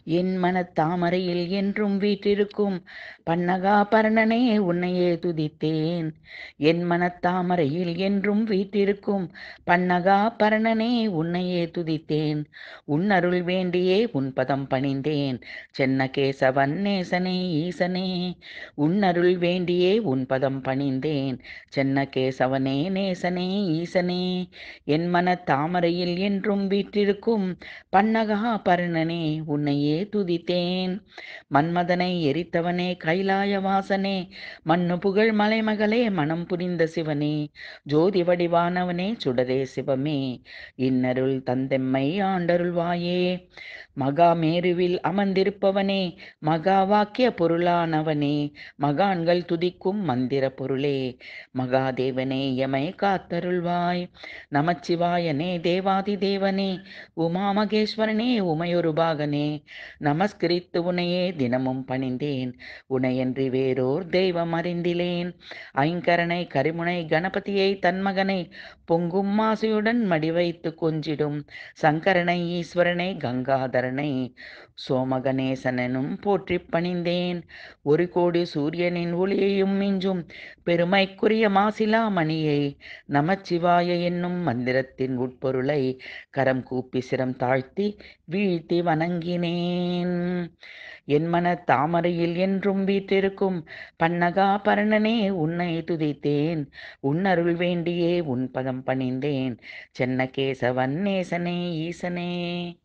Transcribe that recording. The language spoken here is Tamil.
என் மனத்தாமரையில் என்றும் வீற்றிருக்கும் பன்னகா பரணனே உன்னையே துதித்தேன் என் மனத்தாமரையில் என்றும் வீற்றிருக்கும் பன்னகா பரணனே உன்னையே துதித்தேன் உன்னருள் வேண்டியே உன் பதம் பணிந்தேன் சென்ன கேசவன் நேசனே ஈசனே உன்னருள் வேண்டியே உன் பதம் பணிந்தேன் சென்ன கேசவனே நேசனே ஈசனே என் மனத்தாமரையில் என்றும் வீற்றிருக்கும் பன்னகா பரணனே உன்னையே துதித்தேன் மன்மதனை எரித்தவனே கைலாய வாசனே மண்ணு புகழ் மலைமகளே மனம் புரிந்த சிவனே ஜோதி வடிவானவனே சுடரே சிவமே இன்னருள் தந்தெம்மை ஆண்டருள்வாயே மகா மேருவில் அமர்ந்திருப்பவனே மகா வாக்கிய பொருளானவனே மகான்கள் துதிக்கும் மந்திர பொருளே மகாதேவனே எமை காத்தருள்வாய் நமச்சிவாயனே தேவாதி தேவனே உமா மகேஸ்வரனே உமையொரு பாகனே நமஸ்கரித்து உனையே தினமும் பணிந்தேன் உனையன்றி வேறோர் தெய்வம் அறிந்திலேன் ஐங்கரனை கரிமுனை கணபதியை தன்மகனை பொங்கும் மாசையுடன் மடி வைத்து கொஞ்சிடும் சங்கரனை ஈஸ்வரனை கங்காதரனை சோமகணேசனும் போற்றி பணிந்தேன் ஒரு கோடி சூரியனின் ஒளியையும் மிஞ்சும் பெருமைக்குரிய மாசிலா மணியை நமச்சிவாய என்னும் மந்திரத்தின் உட்பொருளை கரம் கூப்பி சிரம் தாழ்த்தி வீழ்த்தி வணங்கினேன் என் மன தாமரையில் என்றும் வீற்றிருக்கும் பன்னகா பரணனே உன்னை துதித்தேன் உன்னருள் வேண்டியே உன் பதம் பணிந்தேன் சென்ன கேசவன் நேசனே ஈசனே